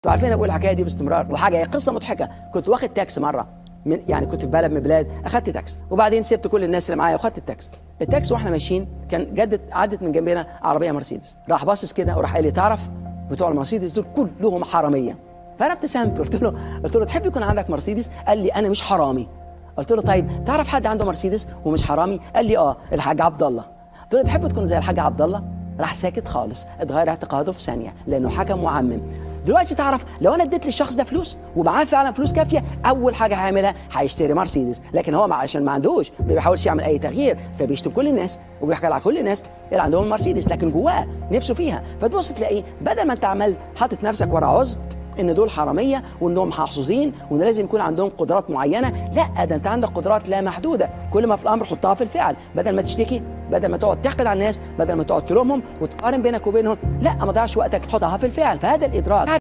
انتوا عارفين انا بقول الحكايه دي باستمرار وحاجه هي قصه مضحكه كنت واخد تاكس مره من يعني كنت في بلد من البلاد اخدت تاكس وبعدين سبت كل الناس اللي معايا واخدت التاكس التاكس واحنا ماشيين كان جدت عدت من جنبنا عربيه مرسيدس راح باصص كده وراح قال لي تعرف بتوع المرسيدس دول كلهم حراميه فانا ابتسمت قلت له قلت له تحب يكون عندك مرسيدس قال لي انا مش حرامي قلت له طيب تعرف حد عنده مرسيدس ومش حرامي قال لي اه الحاج عبد الله قلت له تحب تكون زي الحاج عبد الله راح ساكت خالص اتغير اعتقاده في ثانيه لانه حكم وعمم دلوقتي تعرف لو انا اديت للشخص ده فلوس ومعاه فعلا فلوس كافيه اول حاجه هيعملها هيشتري مرسيدس لكن هو عشان ما عندوش ما بيحاولش يعمل اي تغيير فبيشتم كل الناس وبيحكي على كل الناس اللي عندهم مرسيدس لكن جواه نفسه فيها فتبص تلاقيه بدل ما انت عمال حاطط نفسك ورا عذر ان دول حراميه وانهم محظوظين وان لازم يكون عندهم قدرات معينه لا ده انت عندك قدرات لا محدوده كل ما في الامر حطها في الفعل بدل ما تشتكي بدل ما تقعد تحقد على الناس بدل ما تقعد تلومهم وتقارن بينك وبينهم لا ما تضيعش وقتك تحطها في الفعل فهذا الادراك